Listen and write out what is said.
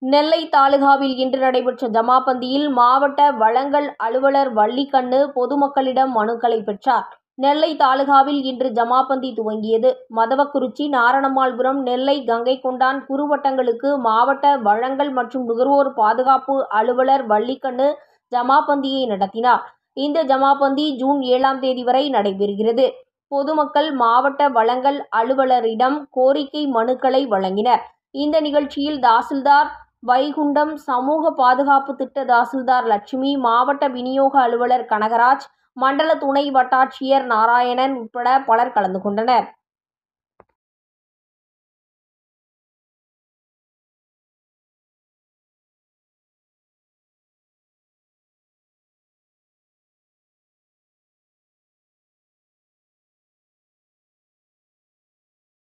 நெல்லை தாலுகாவில் இன்று நடைபெற்ற ஜமாபந்தியில் மாவட்ட வழங்கல் அலுவலர் வள்ளிக்கண்ணு பொதுமக்களிடம் மனுக்களை பெற்றார் நெல்லை தாலுகாவில் இன்று ஜமாபந்தி துவங்கியது மதவக்குறிச்சி நாரணம்மாள்புரம் நெல்லை கங்கைகொண்டான் குறுவட்டங்களுக்கு மாவட்ட வழங்கல் மற்றும் நுகர்வோர் பாதுகாப்பு அலுவலர் வள்ளிக்கண்ணு ஜமாபந்தியை நடத்தினார் இந்த ஜமாபந்தி ஜூன் ஏழாம் தேதி வரை நடைபெறுகிறது பொதுமக்கள் மாவட்ட வழங்கல் அலுவலரிடம் கோரிக்கை மனுக்களை வழங்கினர் இந்த நிகழ்ச்சியில் தாசில்தார் வைகுண்டம் சமூக பாதுகாப்பு திட்ட தாசில்தார் லட்சுமி மாவட்ட விநியோக அலுவலர் கனகராஜ் மண்டல துணை வட்டாட்சியர் நாராயணன் உட்பட பலர் கலந்து கொண்டனர்